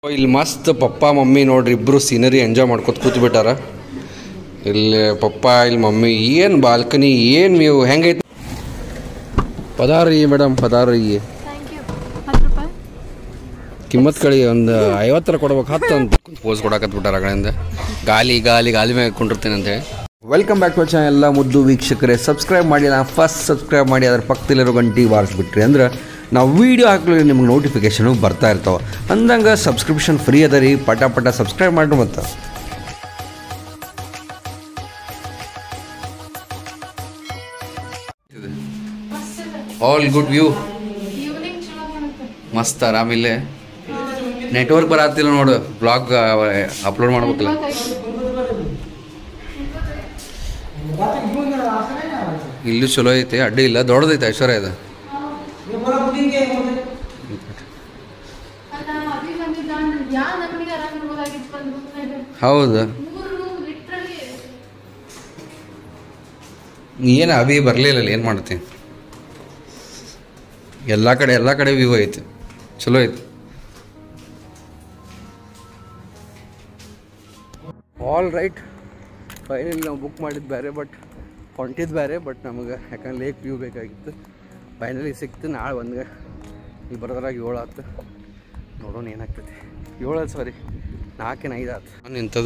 ಇಲ್ಲಿ ಮಸ್ತ್ papa mummy ನೋಡ್ರಿ ಇಬ್ರು ಸೀನರಿ ಎಂಜಾಯ್ ಮಾಡ್ಕೊತ ಕೂತ್ ಬಿಟ್ಟಾರ ಇಲ್ಲಿ ಪಪ್ಪ ಇಲ್ಲಿ ಮಮ್ಮಿ ಏನು ಬಾಲ್ಕನಿ ಏನು ವ್ಯೂ ಹೆಂಗೈತಿ ಪದಾರಿ ಮೇಡಮ್ ಪದಾರಿ ಥ್ಯಾಂಕ್ ಯು ಹತ್ತು ರೂಪಾಯಿ ಕಿಮ್ಮತ್ ಕಳಿ ಒಂದು ಐವತ್ತರ ಕೊಡ್ಬೇಕು ಹತ್ತು ಅಂತ ಪೋಸ್ ಕೊಡಕತ್ ಬಿಟ್ಟಾರ ಆ ಕಡೆಯಿಂದ ಗಾಲಿ ಗಾಲಿ ಗಾಲಿ ಮ್ಯಾಗ ಕುಂಡಿರ್ತೀನಿ ಅಂತ ಹೇಳಿ ವೆಲ್ಕಮ್ ಬ್ಯಾಕ್ ಟು ಚಾನಲ್ ಎಲ್ಲ ಮುದ್ದು ವೀಕ್ಷಕರೇ ಸಬ್ಸ್ಕ್ರೈಬ್ ಮಾಡಿ ನಾ ಫಸ್ಟ್ ಸಬ್ಸ್ಕ್ರೈಬ್ ಮಾಡಿ ಅದ್ರ ಪಕ್ಕದಲ್ಲಿರೋ ಗಂಟೆ ಬಾರಿಸ್ಬಿಟ್ರಿ ಅಂದ್ರೆ ನಾವು ವೀಡಿಯೋ ಹಾಕ್ಲಿ ನಿಮ್ಗೆ ನೋಟಿಫಿಕೇಶನು ಬರ್ತಾ ಇರ್ತಾವೆ ಅಂದಂಗೆ ಸಬ್ಸ್ಕ್ರಿಪ್ಷನ್ ಫ್ರೀ ಅದ ರೀ ಪಟ ಪಟ ಸಬ್ಸ್ಕ್ರೈಬ್ ಮಾಡ್ರಿ ಮತ್ತೆ ಆಲ್ ಗುಡ್ ವ್ಯೂ ಈವ್ನಿಂಗ್ ಚಲೋ ಕಾಣುತ್ತೆ ಮಸ್ತ್ ಆರಾಮಿಲ್ಲೇ ನೆಟ್ವರ್ಕ್ ಬರತ್ತಿಲ್ಲ ನೋಡು ಬ್ಲಾಗ್ ಅಪ್ಲೋಡ್ ಮಾಡ್ಬೇಕಲ್ಲ ಇಲ್ಲೂ ಚಲೋ ಐತಿ ಅಡ್ಡಿ ಇಲ್ಲ ದೊಡ್ಡದೈತೆ ಐಶ್ವರ್ಯ ಇದು ಅಲ್ಲ ಅಭಿ ಬಂದಿದ್ದ ಯಾ ನಮಗೆ ಆರಾಮ್ ಇರ್ಬೋದಾಗಿತ್ತು ಒಂದು ರೂಮ್ನಾಗ ಹೌದು ಮೂರು ರೂಮ್ ಲಿಟ್ರಲಿ ಏನು ಅಭಿ ಬರಲಿಲ್ಲ ಏನು ಮಾಡ್ತೀನಿ ಎಲ್ಲ ಕಡೆ ಎಲ್ಲ ಕಡೆ ವ್ಯೂ ಐತಿ ಚಲೋ ಐತಿ ಆಲ್ ರೈಟ್ ಫೈನಲಿ ನಾವು ಬುಕ್ ಮಾಡಿದ್ದು ಬೇರೆ ಬಟ್ ಹೊಂಟಿದ್ದು ಬೇರೆ ಬಟ್ ನಮಗೆ ಯಾಕಂದ್ರೆ ಲೇಕ್ ವ್ಯೂ ಬೇಕಾಗಿತ್ತು ಫೈನಲಿ ಸಿಕ್ತು ನಾಳೆ ಒಂದು ಇಲ್ಲಿ ಬರೋದ್ರಾಗ ಏಳು ಆಯ್ತು ನೋಡೋಣ ಏನಾಗ್ತೈತಿ ಏಳು ಸಾರಿ ನಾಲ್ಕೇನು ಐದು ಆಯ್ತು ನಿಂತದ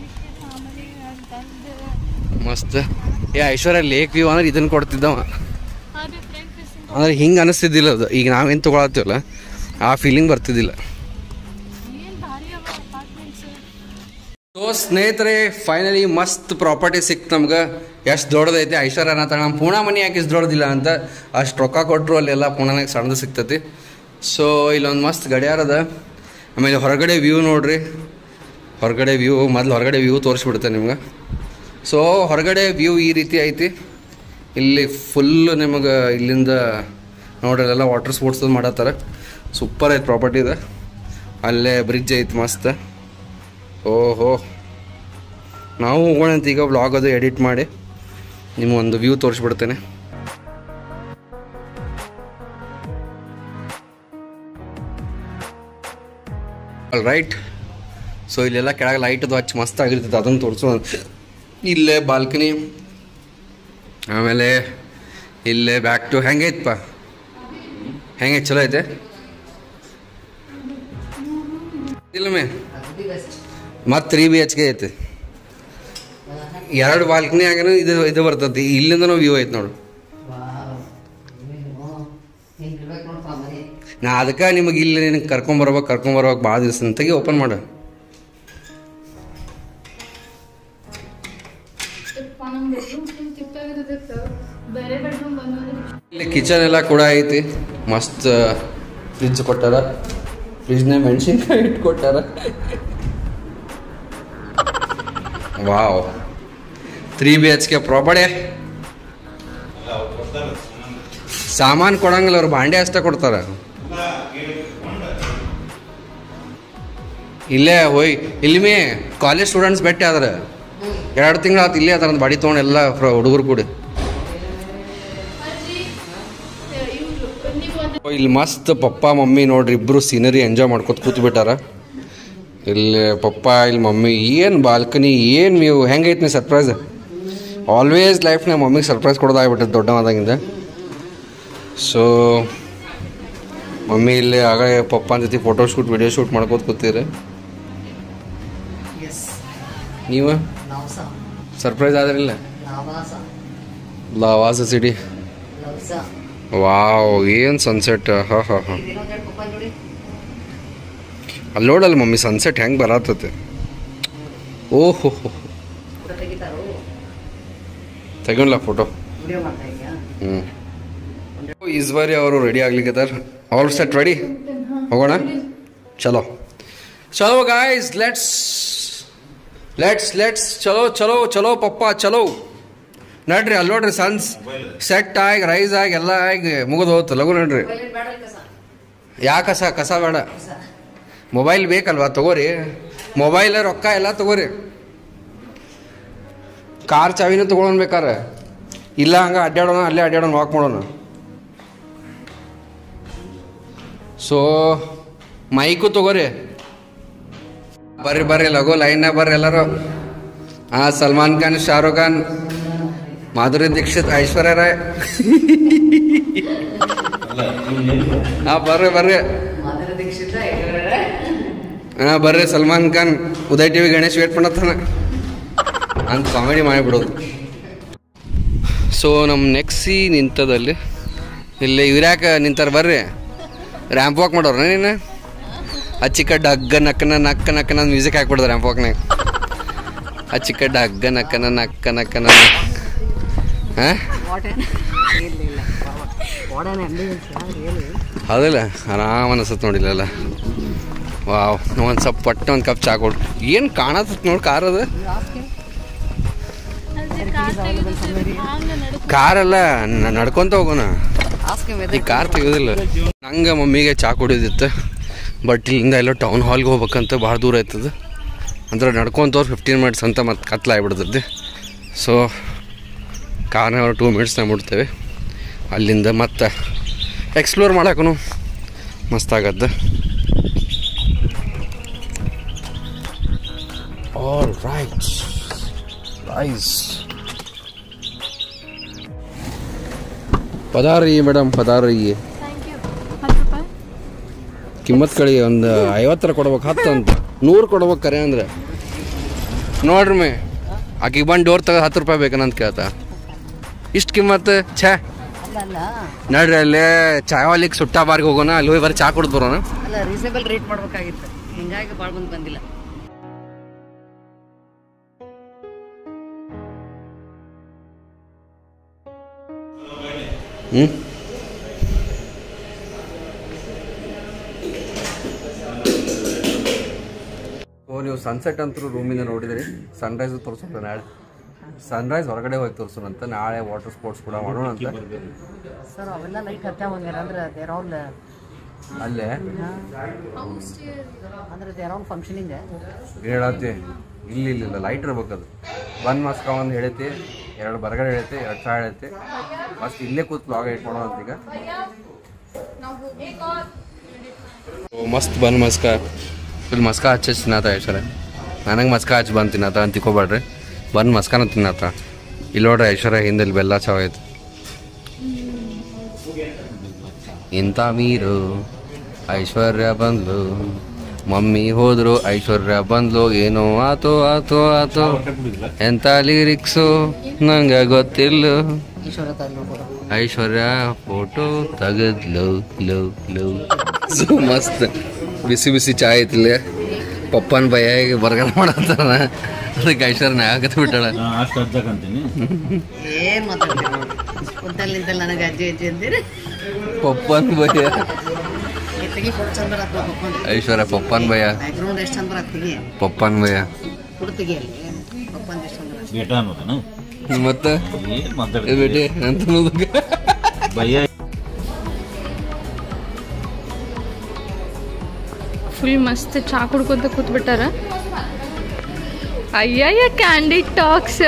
ಮಸ್ತ್ ಏ ಐಶ್ವರ್ಯ ಲೇಕ್ ವ್ಯೂ ಅಂದ್ರೆ ಇದನ್ನು ಕೊಡ್ತಿದ್ದವ ಅದೇ ಫ್ರೆಂಡ್ ಫೇಸಿಂಗ್ ಅಂದ್ರೆ ಹಿಂಗೆ ಅನಿಸ್ತಿದ್ದಿಲ್ಲ ಅದು ಈಗ ನಾವೇನು ತೊಗೊಳತ್ತೀವಲ್ಲ ಆ ಫೀಲಿಂಗ್ ಬರ್ತಿದ್ದಿಲ್ಲ ಏನು ಭಾರಿ ಅವ ಅಪಾರ್ಟ್ಮೆಂಟ್ಸ್ ಸೊ ಸ್ನೇಹಿತರೆ ಫೈನಲಿ ಮಸ್ತ್ ಪ್ರಾಪರ್ಟಿ ಸಿಕ್ತು ನಮ್ಗೆ ಎಷ್ಟು ದೊಡ್ಡದೈತಿ ಐಶ್ವರ್ಯ ಅನ್ನತ್ತ ನಮ್ಮ ಪೂಣ ಮನೆ ಯಾಕೆ ಇಷ್ಟು ದೊಡ್ಡದಿಲ್ಲ ಅಂತ ಅಷ್ಟು ರೊಕ್ಕ ಕೊಟ್ಟರು ಅಲ್ಲೆಲ್ಲ ಪೂಣನಾಗ ಸಣ್ಣದು ಸಿಗ್ತೈತಿ ಸೊ ಇಲ್ಲೊಂದು ಮಸ್ತ್ ಗಡಿಯಾರ ಅದ ಆಮೇಲೆ ಹೊರಗಡೆ ವ್ಯೂ ನೋಡ್ರಿ ಹೊರಗಡೆ ವ್ಯೂ ಮೊದ್ಲು ಹೊರಗಡೆ ವ್ಯೂ ತೋರಿಸ್ಬಿಡುತ್ತೆ ನಿಮ್ಗೆ ಸೊ ಹೊರಗಡೆ ವ್ಯೂ ಈ ರೀತಿ ಐತಿ ಇಲ್ಲಿ ಫುಲ್ ನಿಮಗೆ ಇಲ್ಲಿಂದ ನೋಡ್ರಿ ಅಲ್ಲೆಲ್ಲ ವಾಟರ್ ಸ್ಪೋರ್ಟ್ಸ್ ಮಾಡತ್ತಾರ ಸೂಪರ್ ಐತಿ ಪ್ರಾಪರ್ಟಿ ಇದೆ ಅಲ್ಲೇ ಬ್ರಿಡ್ಜ್ ಐತಿ ಮಸ್ತ್ ಓಹೋ ನಾವು ಹೋಗೋಣ ಅಂತ ಈಗ ವ್ಲಾಗ್ ಅದು ಎಡಿಟ್ ಮಾಡಿ ನಿಮ್ಗೊಂದು ವ್ಯೂ ತೋರಿಸ್ಬಿಡ್ತೇನೆ ಅಲ್ ರೈಟ್ ಸೊ ಇಲ್ಲೆಲ್ಲ ಕೆಳಗೆ ಲೈಟ್ ಅದು ಹಚ್ಚಿ ಮಸ್ತ್ ಆಗಿರ್ತೈತೆ ಅದನ್ನು ತೋರಿಸು ಇಲ್ಲೇ ಬಾಲ್ಕನಿ ಆಮೇಲೆ ಇಲ್ಲೇ ಬ್ಯಾಕ್ ಟು ಹೆಂಗೈತಪ್ಪ ಹೆಂಗೈತೆ ಚಲೋ ಐತೆ ಇಲ್ಲ ಮೇ ಮತ್ತು ತ್ರೀ ಬಿ ಎಚ್ ಕೆ ಐತಿ ಎರಡು ಬಾಲ್ಕನಿ ಆಗ್ಯಾನ ಇದು ಇದು ಬರ್ತೈತಿ ಇಲ್ಲಿಂದನೂ ವ್ಯೂ ಐತಿ ನೋಡು ನಾ ಅದಕ್ಕೆ ನಿಮಗೆ ಇಲ್ಲಿ ನಿನಗೆ ಕರ್ಕೊಂಬರ್ಬೇಕು ಕರ್ಕೊಂಬರ್ಬೇಕು ಭಾಳ ದಿವಸ ಅಂತಾಗಿ ಓಪನ್ ಮಾಡು ನಮ್ಮ ಬೆಡ್ರೂಮ್ ಫುಲ್ ಚಿಕ್ಕದಾಗಿರೋದಕ್ಕೆ ಬೇರೆ ಬೆಡ್ರೂಮ್ ಬಂದೋದ್ರೆ ಇಲ್ಲಿ ಕಿಚನ್ ಎಲ್ಲ ಕೂಡ ಐತಿ ಮಸ್ತ್ ಫ್ರಿಜ್ ಕೊಟ್ಟಾರ ಫ್ರಿಜ್ನ ಮೆಣಸಿನ್ಕಾಯಿ ಇಟ್ಟು ಕೊಟ್ಟಾರ wow three B H K property ಸಾಮಾನು ಕೊಡಂಗಿಲ್ಲ ಅವ್ರು ಭಾಂಡೆ ಅಷ್ಟೇ ಕೊಡ್ತಾರ ಇಲ್ಲೇ ಹೋಯ್ ಇಲ್ಲಿ ಮೇ ಕಾಲೇಜ್ ಸ್ಟೂಡೆಂಟ್ಸ್ ಭೇಟಿ ಆದ್ರ ಎರಡು ತಿಂಗಳು ಆತು ಇಲ್ಲೇ ಅದಾರ ಬಾಡಿ ತೊಗೊಂಡು ಎಲ್ಲ ಹುಡುಗರು ಕೂಡಿ ಅಜ್ಜಿ ಇವರು ನೀವು ಒಂದು ಇಲ್ಲಿ ಮಸ್ತ್ ಪಪ್ಪ ಮಮ್ಮಿ ನೋಡ್ರಿ ಇಬ್ರು ಸೀನರಿ ಎಂಜಾಯ್ ಮಾಡ್ಕೊತ ಕೂತ್ ಬಿಟ್ಟಾರ ಇಲ್ಲಿ ಪಪ್ಪ ಇಲ್ಲಿ ಮಮ್ಮಿ ಏನು ಬಾಲ್ಕನಿ ಏನು ವ್ಯೂ ಹೆಂಗೈತಿ ನೀ ಸರ್ಪ್ರೈಸ್ ಆಲ್ವೇಸ್ ಲೈಫ್ನಾಗ ಮಮ್ಮಿಗೆ ಸರ್ಪ್ರೈಸ್ ಕೊಡೋದಾಗ್ಬಿಟ್ಟೈತೆ ದೊಡ್ಡವಾದಾಗಿಂದ ಸೊ ಮಮ್ಮಿ ಇಲ್ಲಿ ಆಗ ಪಪ್ಪನ ಜೊತೆ ಫೋಟೋ ಶೂಟ್ ವಿಡಿಯೋ ಶೂಟ್ ಮಾಡ್ಕೋತ ಕೂತೀರಿ ಎಸ್ ನೀವು ಲವ್ಸ ಸರ್ಪ್ರೈಸ್ ಆದ್ರಿಲ್ಲ ಲವಾಸ ಲವಾಸ ಸಿಟಿ ಲವ್ಸ ವಾವ್ ಏನು ಸನ್ಸೆಟ್ ಹಾಂ ಹಾಂ ಹಾಂ ಇನ್ನೊಂದು ಎರಡು ಪಪ್ಪ ನೋಡಿ ಅಲ್ಲಿ ನೋಡಲ್ಲ ಮಮ್ಮಿ ಸನ್ಸೆಟ್ ಹೆಂಗೆ ಬರತ್ತತೆ ಓಹೋ ಹೋ ಫೋಟೋ ತೆಗಿತಾರೋ ತೆಗೊಂಡ್ಲ ಫೋಟೋ ವಿಡಿಯೋ ಮಾಡ್ತಾ ಇದೆಯಾ ಹ್ಞೂ ಈಸ್ವಾರಿ ಅವರು ರೆಡಿ ಆಗ್ಲಿಕ್ಕತ್ತಾರ ಆಲ್ ಸೆಟ್ ರೆಡಿ ಹೋಗೋಣ ಚಲೋ ಚಲೋ ಗಾಯ್ಸ್ ಲೆಟ್ಸ್ ಲೆಟ್ಸ್ ಲೆಟ್ಸ್ ಚಲೋ ಚಲೋ ಚಲೋ ಪಪ್ಪ ಚಲೋ ನಡ್ರಿ ಅಲ್ಲಿ ನೋಡ್ರಿ ಸನ್ಸ್ ಸೆಟ್ ಆಗಿ ರೈಸ್ ಆಗಿ ಎಲ್ಲ ಆಗಿ ಮುಗಿದು ಹೋತು ಲಘು ನಡ್ರಿ ಮೊಬೈಲ್ ಬೇಡ ಕಸ ಯಾ ಕಸ ಕಸ ಬೇಡ ಕಸ ಮೊಬೈಲ್ ಬೇಕಲ್ವಾ ತಗೋರಿ ಮೊಬೈಲ್ ರೊಕ್ಕ ಎಲ್ಲ ತಗೋರಿ ಕಾರ್ ಚಾವಿನೂ ತಗೊಳೋಣ ಬೇಕಾರೆ ಇಲ್ಲ ಹಂಗೆ ಅಡ್ಡಾಡೋಣ ಅಲ್ಲೇ ಅಡ್ಡಾಡೋಣ ವಾಕ್ ಮಾಡೋಣ ಸೊ ಮೈಕು ತಗೋರಿ ಬರ್ರಿ ಬರ್ರಿ ಲಘು ಲೈನ್ ಬರ್ರಿ ಎಲ್ಲರೂ ಹಾ ಸಲ್ಮಾನ್ ಖಾನ್ ಶಾರುಖ್ ಖಾನ್ ಮಾಧುರಿ ದೀಕ್ಷಿತ್ ಐಶ್ವರ್ಯ ರಾಯ್ ಹಾ ಬರ್ರಿ ಬರ್ರಿ ಮಾಧುರಿ ದೀಕ್ಷಿತ ಹಾ ಬರ್ರಿ ಸಲ್ಮಾನ್ ಖಾನ್ ಉದಯ್ ಟಿವಿ ಗಣೇಶ್ ವೇಟ್ ಮಾಡತ್ತಾನ ಅಂತ ಕಾಮಿಡಿ ಮಾಡಿಬಿಡೋದು ಸೊ ನಮ್ಮ ನೆಕ್ಸಿ ನಿಂತದಲ್ಲಿ ಇಲ್ಲಿ ಇವ್ರ್ಯಾಕ ನಿಂತಾರ ಬರ್ರಿ ರ್ಯಾಂಪ್ ವಾಕ್ ಮಾಡೋರ ನೀನು ಅಚ್ಚಿಕ ಡಗ್ಗ ನಕ್ಕನ ನಕ್ಕ ನಕ್ಕನ ಮ್ಯೂಸಿಕ್ ಹಾಕ್ಬಿಡ್ದ ರ್ಯಾಂಪ್ ವಾಕ್ನಾಗ ಅಚ್ಚಿಕ ಡಗ್ಗ ನಕ್ಕನ ನಕ್ಕ ನಕ್ಕನ ಹಾಂ ಇಲ್ಲ ಇಲ್ಲ ಓಡಾನೆ ಅಂಬುಲೆನ್ಸ್ ಹೇಳಿ ಹೌದಿಲ್ಲ ಆರಾಮ್ ಅನಿಸುತ್ತೆ ನೋಡಿಲ್ಲಲ್ಲ ವಾವ್ ಒಂದು ಸ್ವಲ್ಪ ಪಟ್ಟ ಒಂದು ಕಪ್ ಚಾ ಕೊಡು ಏನು ಕಾಣತ್ತ ನೋಡಿ ಕಾರ್ ಅದು ಕಾರಲ್ಲ ನ- ನಡ್ಕೊಂತ ಹೋಗೋಣ ಆಸ್ಕೆ ಈ ಕಾರ್ ತೆಗೋದಿಲ್ಲ ನಂಗೆ ಮಮ್ಮಿಗೆ ಚಾ ಕುಡಿಯೋದಿತ್ತು ಬಟ್ ಇಲ್ಲಿಂದ ಎಲ್ಲೋ ಟೌನ್ ಹಾಲ್ಗೆ ಹೋಗ್ಬೇಕಂತ ಭಾಳ ದೂರ ಆಯ್ತದ ಅಂದ್ರೆ ನಡ್ಕೊಂತವ್ರು ಫಿಫ್ಟೀನ್ ಮಿನಿಟ್ಸ್ ಅಂತ ಮತ್ತೆ ಕತ್ಲಾಗ್ಬಿಡ್ತದೆ ಸೊ ಕಾರ್ನಾಗ ಟೂ ಮಿನಿಟ್ಸ್ನಾಗ ಮುಟ್ತೇವೆ ಅಲ್ಲಿಂದ ಮತ್ತೆ ಎಕ್ಸ್ಪ್ಲೋರ್ ಮಾಡಕ್ಕೂ ಮಸ್ತ್ ಆಗತ್ತೆ ಆಲ್ ರೈಟ್ ರೈಸ್ ಪದಾರಿ ಮೇಡಮ್ ಪದಾರಿ ಥ್ಯಾಂಕ್ ಯು ಹತ್ತು ರೂಪಾಯಿ ಕಿಮ್ಮತ್ ಕಳಿ ಒಂದು ಐವತ್ತರ ಕೊಡ್ಬೇಕು ಹತ್ತು ಅಂತ ನೂರು ಕೊಡ್ಬೇಕು ಕರೆ ಅಂದ್ರೆ ನೋಡ್ರಿ ಮೇ ಆಕಿಗೆ ಬಂದು ಡೋರ್ ತೆಗೆದು ಹತ್ತು ರೂಪಾಯಿ ಬೇಕಂತ ಕೇಳ್ತಾ ಇಷ್ಟು ಕಿಮ್ಮತ್ತು ಛೇ ಅಲ್ಲ ಅಲ್ಲ ನಡ್ರಿ ಅಲ್ಲೇ ಚಾವಾಲಿಗೆ ಸುಟ್ಟ ಬಾರ್ಗೆ ಹೋಗೋಣ ಅಲ್ಲಿ ಹೋಗಿ ಬರೀ ಚಾ ಕುಡ್ದು ಬರೋಣ ಅಲ್ಲ ರೀಸನೇಬಲ್ ರೇಟ್ ಮಾಡ್ಬೇಕಾಗಿತ್ತು ಹಿಂಗಾಗಿ ಭಾಳ ಮಂದಿ ಬಂದಿಲ್ಲ ಹ್ಞೂ ಓ ನೀವು ಸನ್ಸೆಟ್ ಅಂತೂ ರೂಮಿಂದ ನೋಡಿದ್ರಿ ಸನ್ರೈಸ್ ತೋರಿಸೋಣ ನಾಳೆ ಸನ್ರೈಸ್ ಹೊರಗಡೆ ಹೋಗಿ ತೋರಿಸೋಣಂತ ನಾಳೆ ವಾಟರ್ ಸ್ಪೋರ್ಟ್ಸ್ ಕೂಡ ಮಾಡೋಣ ಅಂತ ಸರ್ ಅವೆಲ್ಲ ಲೈಟ್ ಹತ್ತಾವ ಹಂಗಾರ ಅಂದ್ರೆ ದೇರ್ ಆಲ್ ಅಲ್ಲೇ ಅಂದ್ರೆ ದೇರ್ ಆಲ್ ಫಂಕ್ಷನಿಂಗ್ ಹೇಳತ್ತಿ ಇಲ್ಲಿ ಇಲ್ಲ ಲೈಟ್ ಇರ್ಬೇಕದು ಬನ್ ಮಸ್ಕ ಒಂದು ಹೇಳೈತಿ ಎರಡು ಬರ್ಗರ್ ಹೇಳೈತಿ ಎರಡು ಚಾ ಹೇಳೈತಿ ಮಸ್ತ್ ಇಲ್ಲೇ ಕೂತ್ ಬ್ಲಾಗ್ ಇಟ್ಕೊಳೋ ಅಂತ ಈಗ ಮಸ್ತ್ ಬನ್ ಮಸ್ಕ ಇಲ್ಲಿ ಮಸ್ಕ ಹಚ್ಚಿ ತಿನ್ನತ್ತ ಐಶ್ವರ್ಯ ನನಗೆ ಮಸ್ಕ ಹಚ್ಚಿ ಬಂದು ತಿನ್ನತ್ತ ಅಂತ ತಿಕ್ಕೋಬೇಡ್ರಿ ಬನ್ ಮಸ್ಕನ ತಿನ್ನತ್ತ ಇಲ್ಲಿ ನೋಡ್ರಿ ಐಶ್ವರ್ಯ ಹಿಂದೆ ಇಲ್ಲಿ ಬೆಲ್ಲ ಚಾವ್ ಐತಿ ಇಂಥ ಮೀರು ಐಶ್ವರ್ಯ ಬಂದ್ಲು ಮಮ್ಮಿ ಹೋದ್ರು ಐಶ್ವರ್ಯ ಬಂದ್ಲು ಏನೋ ಆತೋ ಆತೋ ಆತೋ ಎಂತ ಲಿರಿಕ್ಸು ನಂಗೆ ಗೊತ್ತಿಲ್ಲ ಈಶ್ವರ ತಂದು ಐಶ್ವರ್ಯ ಫೋಟೋ ತೆಗೆದ್ಲು ಲವ್ ಲವ್ ಸೊ ಮಸ್ತ್ ಬಿಸಿ ಬಿಸಿ ಚಾ ಐತಿಲ್ಲ ಪಪ್ಪನ ಭಯ ಬರ್ಗರ್ ಮಾಡತ್ತಾರ ಅದಕ್ಕೆ ಐಶ್ವರ್ಯ ಆಗತ್ ಬಿಟ್ಟಾಳ ಅಷ್ಟು ಅರ್ಜಕಂತೀನಿ ಏನ್ ಮಾತಾಡ್ತೀರಿ ನೋಡಿ ಕುಂತಲ್ಲಿ ನಿಂತಲ್ಲಿ ನನಗೆ ಅಜ್ಜಿ ಅಜ್ಜಿ ಅಂತೀರಿ ಪಪ್ಪನ್ ಭಯ ಎತ್ತಿಗೆ ಫೋಟೋ ಚಂದ ಬರತ್ತ ಪಪ್ಪಂದು ಐಶ್ವರ್ಯ ಪಪ್ಪನ್ ಭಯ ಬ್ಯಾಕ್ಗ್ರೌಂಡ್ ಎಷ್ಟು ಚಂದ ಬರತ್ತೀಗಿ ಪಪ್ಪನ್ ಭಯ ಕುಡ್ತಿಗೆ ಅಲ್ಲಿ ಪಪ್ಪಂದು ಎಷ್ಟು ಚಂದ ಬರತ್ತೆ ಬೇಟ ಅನ್ನೋದನ ಮತ್ತೆ ಏನ್ ಏ ಮಾತಾಡ್ತೀವಿ ಬೇಟಿ ಅಂತ ಅನ್ನೋದಕ್ಕೆ ಭಯ ಫುಲ್ ಮಸ್ತ್ ಚಾ ಕುಡ್ಕೊಂತ ಕೂತ್ಬಿಟ್ಟಾರ ಅಯ್ಯಯ್ಯ ಕ್ಯಾಂಡಿ ಟಾಕ್ಸ್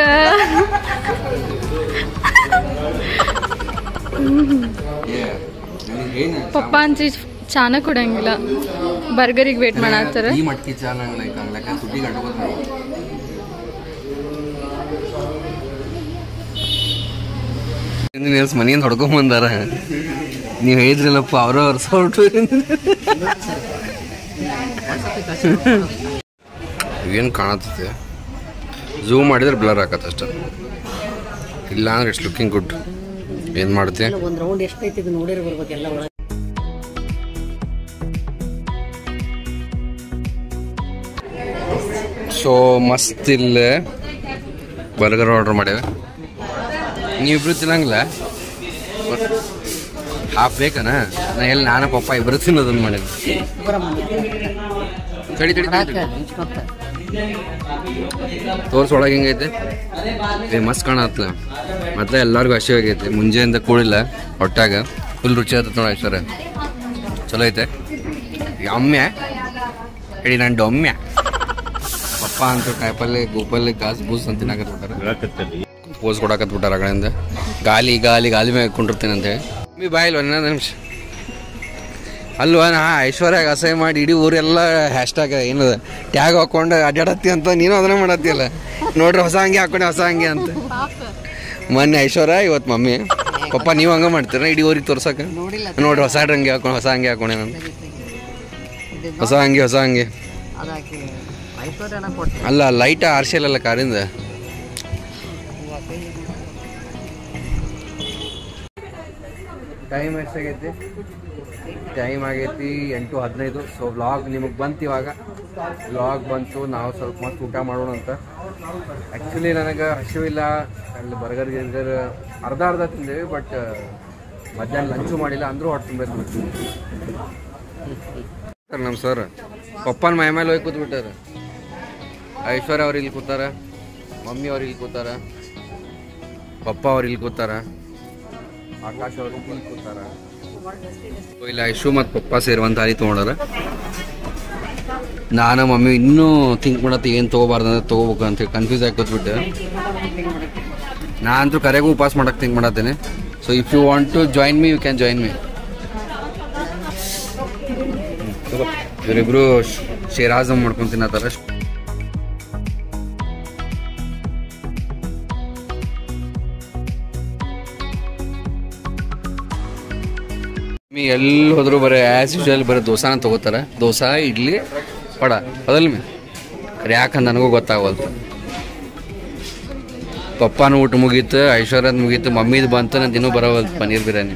ಪಪ್ಪ ಅಂತ ಚಾನ ಕೊಡಂಗಿಲ್ಲ ಬರ್ಗರಿಗೆ ವೇಟ್ ಮಾಡತ್ತಾರ ಈ ಮಟ್ಕಿ ಚಾ ನಂಗೆ ಲೈಕ್ ಹಂಗ್ಲಕ್ಕ ತುಟಿ ಗಂಟು ನೀವ್ಸ್ ಮನೆಯಿಂದ ಹೊಡ್ಕೊಂಡ್ ಬಂದಾರ ನೀವು ಹೇಳಿದ್ರಲ್ಲಪ್ಪ ಅವ್ರ ವರ್ಷ ಹೊರಟು ಏನು ಕಾಣತ್ತೆ ಝೂಮ್ ಮಾಡಿದ್ರೆ ಬ್ಲರ್ ಆಗತ್ತೆ ಅಷ್ಟ ಇಲ್ಲ ಅಂದ್ರೆ ಇಟ್ಸ್ ಲುಕಿಂಗ್ ಗುಡ್ ಏನು ಮಾಡುತ್ತೆ ಇಲ್ಲ ಒಂದ್ ರೌಂಡ್ ಎಷ್ಟೈತಿ ಇದು ನೋಡಿರ್ ಬರ್ಬೇಕು ಎಲ್ಲ ಒಳಗೆ ಸೊ ಮಸ್ತ್ ಇಲ್ಲೇ ಬರ್ಗರ್ ಆರ್ಡರ್ ಮಾಡ್ಯಾವೆ ನೀವಿಬ್ರು ತಿನ್ನಂಗಿಲ್ಲ ಹಾಫ್ ಬೇಕನ ನಾ ಎಲ್ಲಿ ನಾನು ಪಪ್ಪ ಇಬ್ರು ತಿನ್ನೋದನ್ನ ಮಾಡಿದ್ವಿ ಬರ ಮಂದಿ ತಡಿ ತಡಿ ಬರಾಕ ತಡಿ ಹಿಂಚ್ಕೊತ ತೋರ್ಸೊಳಗೆ ಹೆಂಗೈತೆ ಏ ಮಸ್ತ್ ಕಾಣತ್ತಲ್ಲ ಮತ್ತೆ ಎಲ್ಲರಿಗೂ ಹಸಿ ಆಗೈತೆ ಮುಂಜಾನೆಯಿಂದ ಕೂಡಿಲ್ಲ ಹೊಟ್ಟಾಗ ಫುಲ್ ರುಚಿ ಆತತ್ ನೋಡಿ ಐಶ್ವರ್ಯ ಚಲೋ ಐತೆ ಈಗ ಒಮ್ಮೆ ಹೇಳಿ ನಾನು ಡೊಮ್ಮೆ ಪಪ್ಪ ಅಂತ ಕಾಯಿಪಲ್ಲೆ ಗೋಪಲ್ಲೆ ಗಾಸ್ ಬೂಸ್ ಅಂತ ತಿನ್ನಾಕತ್ಬಿಟ್ಟಾರೆ ಹೇಳಕತ್ತಲ್ಲಿ ಪೋಸ್ ಕೊಡಕತ್ಬಿಟ್ಟಾರ ಆ ಕಡೆಯಿಂದ ಗಾಲಿ ಗಾಲಿ ಗಾಲಿ ಮ್ಯಾಗ ಕುಂಡಿರ್ತೀನಿ ಅಂತ ಹೇಳಿ ಮಮ್ಮಿ ಬಾಯಿಲ್ವ ಇನ್ನೊಂದು ನಿಮಿಷ ಅಲ್ವಾ ನಾ ಐಶ್ವರ್ಯಾಗ ಅಸಹ್ಯ ಮಾಡಿ ಇಡೀ ಊರೆಲ್ಲ ಹ್ಯಾಶ್ಟ್ಯಾಗ್ ಏನದ ಟ್ಯಾಗ್ ಹಾಕೊಂಡು ಅಡ್ಡಾಡತ್ತಿ ಅಂತ ನೀನು ಅದನ್ನ ಮಾಡತ್ತಿಲ್ಲ ನೋಡ್ರಿ ಹೊಸ ಅಂಗಿ ಹಾಕೊಂಡೆ ಹೊಸ ಅಂಗಿ ಅಂತ ಮೊನ್ನೆ ಐಶ್ವರ್ಯ ಇವತ್ತು ಮಮ್ಮಿ ಪಪ್ಪ ನೀವು ಹಂಗೆ ಮಾಡ್ತೀರ ಇಡೀ ಊರಿಗೆ ತೋರ್ಸಕ್ಕೆ ನೋಡಿಲ್ಲ ನೋಡ್ರಿ ಹೊಸ ಅಂಗಿ ಹಾಕೊಂಡು ಹೊಸ ಅಂಗಿ ಹಾಕೊಂಡೆ ನಾನು ಹೊಸ ಅಂಗಿ ಹೊಸ ಅಂಗಿ ಅದಾಕಿ ಐಶ್ವರ್ಯನ ಕೊಟ್ಟು ಅಲ್ಲ ಲೈಟ್ ಆರ್ಸಿಯಲ್ಲ ಕಾರಿಂದ ಟೈಮ್ ಎಷ್ಟಾಗೈತಿ ಟೈಮ್ ಆಗೈತಿ ಎಂಟು ಹದಿನೈದು ಸೊ ವ್ಲಾಗ್ ನಿಮಗೆ ಬಂತು ಇವಾಗ ವ್ಲಾಗ್ ಬಂತು ನಾವು ಸ್ವಲ್ಪ ಮಸ್ತ್ ಊಟ ಮಾಡೋಣ ಅಂತ ಆ್ಯಕ್ಚುಲಿ ನನಗೆ ಹಸಿವಿಲ್ಲ ಅಲ್ಲಿ ಬರ್ಗರ್ ಗಿರ್ಗರ್ ಅರ್ಧ ಅರ್ಧ ತಿಂದೇವಿ ಬಟ್ ಮಧ್ಯಾಹ್ನ ಲಂಚು ಮಾಡಿಲ್ಲ ಅಂದರೂ ಹೊಟ್ಟೆ ತುಂಬೈತೆ ಸರ್ ನಮ್ಮ ಸರ್ ಪಪ್ಪನ ಮೈ ಮೇಲೆ ಹೋಗಿ ಕೂತ್ಬಿಟ್ಟಾರ ಐಶ್ವರ್ಯ ಅವ್ರು ಇಲ್ಲಿ ಕೂತಾರ ಮಮ್ಮಿ ಅವ್ರು ಇಲ್ಲಿ ಕೂತಾರ ಪಪ್ಪ ಅವ್ರು ಇಲ್ಲಿ ಕೂತಾರ ಆಕಾಶ್ ಅವ್ರು ಇಲ್ಲಿ ಕೂತಾರ ಸೊ ಇಲ್ಲಿ ಐಶು ಮತ್ತು ಪಪ್ಪ ಸೇರುವಂತ ಹಾಲಿ ತೊಗೊಂಡಾರ ನಾನು ಮಮ್ಮಿ ಇನ್ನೂ ಥಿಂಕ್ ಮಾಡತ್ತೆ ಏನು ತೊಗೋಬಾರ್ದು ಅಂದ್ರೆ ತೊಗೋಬೇಕು ಅಂತ ಕನ್ಫ್ಯೂಸ್ ಆಗಿ ಕೂತ್ಬಿಟ್ಟೆ ನಾ ಅಂತೂ ಕರೆಗೂ ಉಪವಾಸ ಮಾಡಕ್ಕೆ ಥಿಂಕ್ ಮಾಡತ್ತೇನೆ so if you want to join me you can join me ಇವರಿಬ್ರು ಶೇರಾಜಮ್ ಮಾಡ್ಕೊಂಡು ತಿನ್ನತ್ತಾರ ಮೀ ಎಲ್ಲಿ ಹೋದ್ರು ಬರೀ ಆ್ಯಸ್ ಯೂಶುವಲ್ ಬರೀ ದೋಸಾನ ತಗೋತಾರ ದೋಸಾ ಇಡ್ಲಿ ಪಡ ಅದಲ್ಲ ಮೀ ಅರೆ ಯಾಕಂತ ನನಗೂ ಗೊತ್ತಾಗವಲ್ತು ಪಪ್ಪನ ಊಟ ಮುಗೀತು ಐಶ್ವರ್ಯದ ಮುಗೀತು ಮಮ್ಮಿದು ಬಂತು ನಂದು ಇನ್ನೂ ಬರೋವಲ್ತು ಪನ್ನೀರ್ ಬಿರಿಯಾನಿ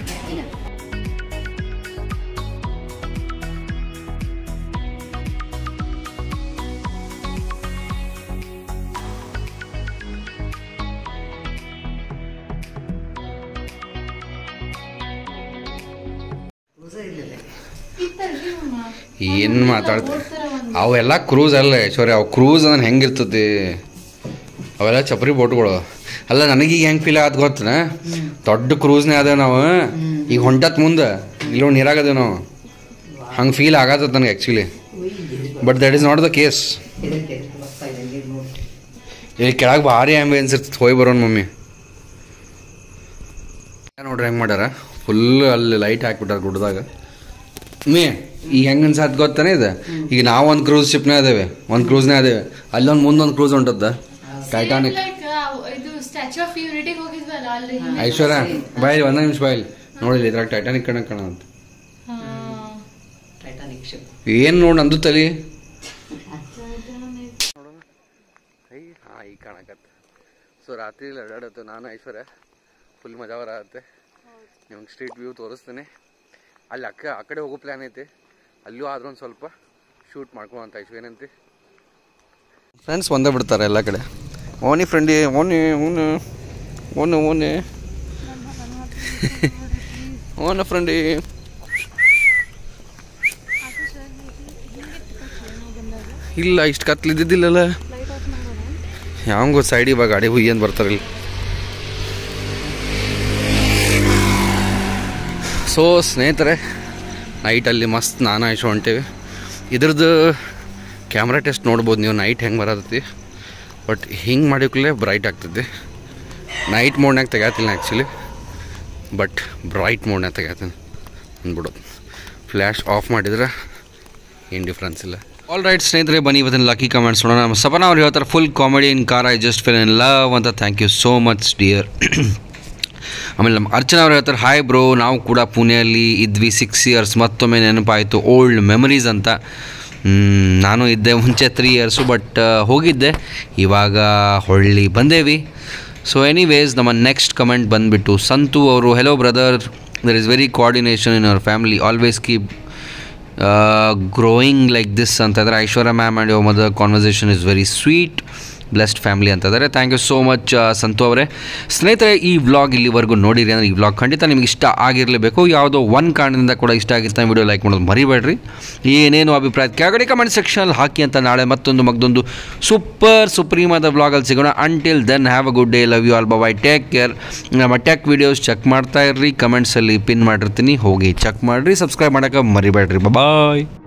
ಏನು ಮಾತಾಡ್ತಾರೆ ಅವೆಲ್ಲ ಕ್ರೂಸ್ ಅಲ್ಲ ಸಾರಿ ಅವು ಕ್ರೂಸ್ ಅಂದ್ರೆ ಹೆಂಗಿರ್ತತಿ ಅವೆಲ್ಲ ಚಪ್ರಿ ಬೋಟ್ಗಳು ಅಲ್ಲ ನನಗೀಗ ಹೆಂಗೆ ಫೀಲ್ ಆಗತ್ತೆ ಗೊತ್ತನ ದೊಡ್ಡ ಕ್ರೂಸ್ನೇ ಅದೇವ್ ನಾವು ಈಗ ಹೊಂಟತ್ ಮುಂದೆ ಇಲ್ಲೋ ನೀರಾಗದೇವ್ ನಾವು ಹಂಗೆ ಫೀಲ್ ಆಗತ್ತ ನನಗೆ actually but that is not the case ಇಲ್ಲಿ ಕೆಳಗೆ ಭಾರಿ ಆಂಬಿಯನ್ಸ್ ಇರ್ತದೆ ಹೋಗಿ ಬರೋಣ ಮಮ್ಮಿ ನೋಡ್ರಿ ಹೆಂಗೆ ಮಾಡ್ಯಾರ ಫುಲ್ ಅಲ್ಲಿ ಲೈಟ್ ಹಾಕ್ಬಿಟ್ಟಾರ ಗುಡ್ಡದಾಗ ಮೇ ಈಗ ಹೆಂಗೆ ಅನ್ಸತ್ ಗೊತ್ತಾನೆ ಇದು ಈಗ ನಾವು ಒಂದು ಕ್ರೂಸ್ ಶಿಪ್ನೇ ಅದೇವೆ ಒಂದು ಕ್ರೂಸ್ನೇ ಅದೇವೆ ಅಲ್ಲೊಂದು ಮುಂದೊಂದು ಕ್ರೂಸ್ ಹೊಂಟದ ಟೈಟಾನಿಕ್ ಲೈಕ್ ಇದು ಸ್ಟ್ಯಾಚು ಆಫ್ ಯೂನಿಟಿಗೆ ಹೋಗಿದ್ವಲ್ಲ ಅಲ್ಲಿ ಐಶ್ವರ್ಯ ಬಾಯ್ ಒಂದೇ ನಿಮಿಷ ಬಾಯ್ ನೋಡಿಲ್ಲ ಇದ್ರಾಗ ಟೈಟಾನಿಕ್ ಕಣ ಕಣ ಅಂತ ಹಾ. ಟೈಟಾನಿಕ್ ಶಿಪ್ ಏನು ನೋಡಿ ನಂದು ತಲಿ ಹಾಂ ಈಗ ಕಾಣಕತ್ತೆ ಸೊ ರಾತ್ರಿ ಅಡ್ಡಾಡತ್ತು ನಾನು ಐಶ್ವರ್ಯ ಫುಲ್ ಮಜಾ ಬರತ್ತೆ ನಿಮ್ಗೆ ಸ್ಟ್ರೀಟ್ ವ್ಯೂ ತೋರಿಸ್ತೀನಿ ಅಲ್ಲಿ ಅಕ್ಕ ಆ ಕಡೆ ಹೋಗೋ ಪ್ಲ್ಯಾನ್ ಐತಿ ಅಲ್ಲೂ ಆದ್ರೂ ಒಂದು ಸ್ವಲ್ಪ ಶೂಟ್ ಮಾಡ್ಕೊಳ್ಳೋಂತ ಐಶ್ವ ಏನಂತಿ ಫ್ರೆಂಡ್ಸ್ ಒಂದೇ ಬಿಡ್ತಾರೆ ಎಲ್ಲ ಕಡೆ ಓನಿ ಫ್ರೆಂಡಿ ಓನಿ ಓನು ಓನು ಓನೆ ಓನ ಫ್ರೆಂಡಿ ಇಲ್ಲ ಇಷ್ಟು ಕತ್ಲಿದ್ದಿದ್ದಿಲ್ಲಲ್ಲ ಯಾವ ಗೊತ್ತು ಸೈಡ್ ಇವಾಗ ಗಾಡಿ ಹುಯ್ಯ ಅಂತ ಬರ್ತಾರೆ ಇಲ್ಲಿ ಸೊ ಸ್ನೇಹಿತರೆ ನೈಟಲ್ಲಿ ಮಸ್ತ್ ನಾನು ಆಯ್ಸು ಹೊಂಟೇವಿ ಇದ್ರದ್ದು ಕ್ಯಾಮ್ರಾ ಟೆಸ್ಟ್ ನೋಡ್ಬೋದು ನೀವು ನೈಟ್ ಹೆಂಗೆ ಬರತೈತಿ ಬಟ್ ಹಿಂಗೆ ಮಾಡಿಕ್ಲೇ ಬ್ರೈಟ್ ಆಗ್ತೈತಿ ನೈಟ್ ಮೋಡ್ನಾಗ ತೆಗ್ಯಾತಿಲ್ಲ ಆ್ಯಕ್ಚುಲಿ ಬಟ್ ಬ್ರೈಟ್ ಮೋಡ್ನಾಗ ತೆಗ್ಯಾತೀನಿ ಅಂದ್ಬಿಡೋದು ಫ್ಲ್ಯಾಶ್ ಆಫ್ ಮಾಡಿದ್ರೆ ಏನು ಡಿಫ್ರೆನ್ಸ್ ಇಲ್ಲ ಆಲ್ ರೈಟ್ ಸ್ನೇಹಿತರೆ ಬನ್ನಿ ಇವತ್ತಿನ ಲಕ್ಕಿ ಕಮೆಂಟ್ಸ್ ನೋಡೋಣ ನಮ್ಮ ಸಪನ ಅವ್ರು ಹೇಳ್ತಾರೆ full comedy in car I just fell in love ಅಂತ thank you so much dear ಆಮೇಲೆ ನಮ್ಮ ಅರ್ಚನಾ ಅವ್ರು ಹೇಳ್ತಾರೆ ಹಾಯ್ ಬ್ರೋ ನಾವು ಕೂಡ ಪುಣೆಯಲ್ಲಿ ಇದ್ವಿ ಸಿಕ್ಸ್ ಇಯರ್ಸ್ ಮತ್ತೊಮ್ಮೆ ನೆನಪಾಯಿತು ಓಲ್ಡ್ ಮೆಮರೀಸ್ ಅಂತ ಹ್ಮ್, ನಾನು ಇದ್ದೆ ಮುಂಚೆ ತ್ರೀ ಇಯರ್ಸು ಬಟ್ ಹೋಗಿದ್ದೆ ಇವಾಗ ಹೊಳ್ಳಿ ಬಂದೇವಿ ಸೊ ಎನಿವೇಸ್ ನಮ್ಮ ನೆಕ್ಸ್ಟ್ ಕಮೆಂಟ್ ಬಂದುಬಿಟ್ಟು ಸಂತು ಅವರು hello brother there is very coordination in our family always keep growing like this ಅಂತಂದರೆ Aishwarya ma'am and your mother conversation is very sweet blessed family ಅಂತಂದರೆ thank you so much Santhu ಅವರೇ ಸ್ನೇಹಿತರೆ ಈ vlog ಇಲ್ಲಿವರೆಗೂ ನೋಡಿರಿ ಅಂದರೆ ಈ ವ್ಲಾಗ್ ಖಂಡಿತ ನಿಮ್ಗೆ ಇಷ್ಟ ಆಗಿರಲೇಬೇಕು ಯಾವುದೋ ಒಂದು ಕಾರಣದಿಂದ ಕೂಡ ಇಷ್ಟ ಆಗಿರ್ತಾನೆ ವಿಡಿಯೋ ಲೈಕ್ ಮಾಡೋದು ಮರಿಬೇಡ್ರಿ ಏನೇನು ಅಭಿಪ್ರಾಯ ಕೆಳಗಡೆ ಕಮೆಂಟ್ ಸೆಕ್ಷನಲ್ಲಿ ಹಾಕಿ ಅಂತ ನಾಳೆ ಮತ್ತೊಂದು ಮಗ್ದೊಂದು ಸೂಪರ್ ಸುಪ್ರೀಮಾದ ವ್ಲಾಗಲ್ಲಿ ಸಿಗೋಣ until then have a good day love you all bye take care ನಮ್ಮ ಟೆಕ್ ವೀಡಿಯೋಸ್ ಚೆಕ್ ಮಾಡ್ತಾ ಇರ್ರಿ ಕಮೆಂಟ್ಸಲ್ಲಿ ಪಿನ್ ಮಾಡಿರ್ತೀನಿ ಹೋಗಿ ಚೆಕ್ ಮಾಡಿರಿ ಸಬ್ಸ್ಕ್ರೈಬ್ ಮಾಡೋಕೆ ಮರಿಬೇಡ್ರಿ ಬಾಯ್